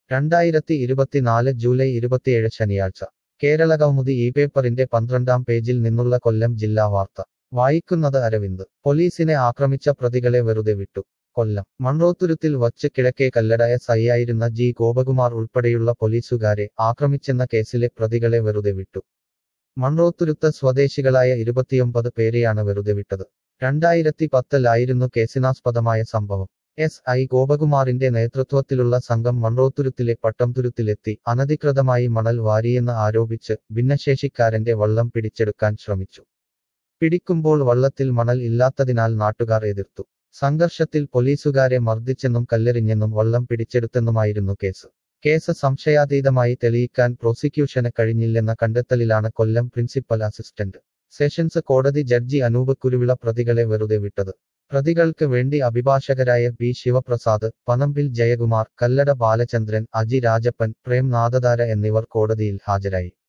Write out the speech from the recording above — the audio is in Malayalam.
രണ്ടായിരത്തി ഇരുപത്തിനാല് ജൂലൈ ഇരുപത്തിയേഴ് ശനിയാഴ്ച കേരള കൗമുദി ഈ പേപ്പറിന്റെ പന്ത്രണ്ടാം പേജിൽ നിന്നുള്ള കൊല്ലം ജില്ലാ വാർത്ത വായിക്കുന്നത് അരവിന്ദ് പോലീസിനെ ആക്രമിച്ച പ്രതികളെ വെറുതെ വിട്ടു കൊല്ലം മൺറോത്തുരുത്തിൽ വച്ച് കിഴക്കേ കല്ലട എസ് ഐയായിരുന്ന ജി ഗോപകുമാർ ഉൾപ്പെടെയുള്ള പോലീസുകാരെ ആക്രമിച്ചെന്ന കേസിലെ പ്രതികളെ വെറുതെ വിട്ടു മൺറോത്തുരുത്ത് സ്വദേശികളായ ഇരുപത്തിയൊമ്പത് പേരെയാണ് വെറുതെ വിട്ടത് രണ്ടായിരത്തി പത്തിലായിരുന്നു കേസിനാസ്പദമായ സംഭവം എസ് ഐ ഗോപകുമാറിന്റെ നേതൃത്വത്തിലുള്ള സംഘം മൺറോത്തുരുത്തിലെ പട്ടംതുരുത്തിലെത്തി അനധികൃതമായി മണൽ വാരിയെന്ന് ആരോപിച്ച് ഭിന്നശേഷിക്കാരന്റെ വള്ളം പിടിച്ചെടുക്കാൻ ശ്രമിച്ചു പിടിക്കുമ്പോൾ വള്ളത്തിൽ മണൽ ഇല്ലാത്തതിനാൽ നാട്ടുകാർ എതിർത്തു സംഘർഷത്തിൽ പോലീസുകാരെ മർദ്ദിച്ചെന്നും കല്ലെറിഞ്ഞെന്നും വള്ളം പിടിച്ചെടുത്തെന്നുമായിരുന്നു കേസ് കേസ് സംശയാതീതമായി തെളിയിക്കാൻ പ്രോസിക്യൂഷന് കഴിഞ്ഞില്ലെന്ന കണ്ടെത്തലിലാണ് കൊല്ലം പ്രിൻസിപ്പൽ അസിസ്റ്റന്റ് സെഷൻസ് കോടതി ജഡ്ജി അനൂപ് കുരുവിള പ്രതികളെ വെറുതെ വിട്ടത് പ്രതികൾക്ക് വേണ്ടി അഭിഭാഷകരായ പി ശിവപ്രസാദ് പനമ്പിൽ ജയകുമാർ കല്ലട ബാലചന്ദ്രൻ അജി രാജപ്പൻ പ്രേം നാദധാര എന്നിവർ കോടതിയിൽ ഹാജരായി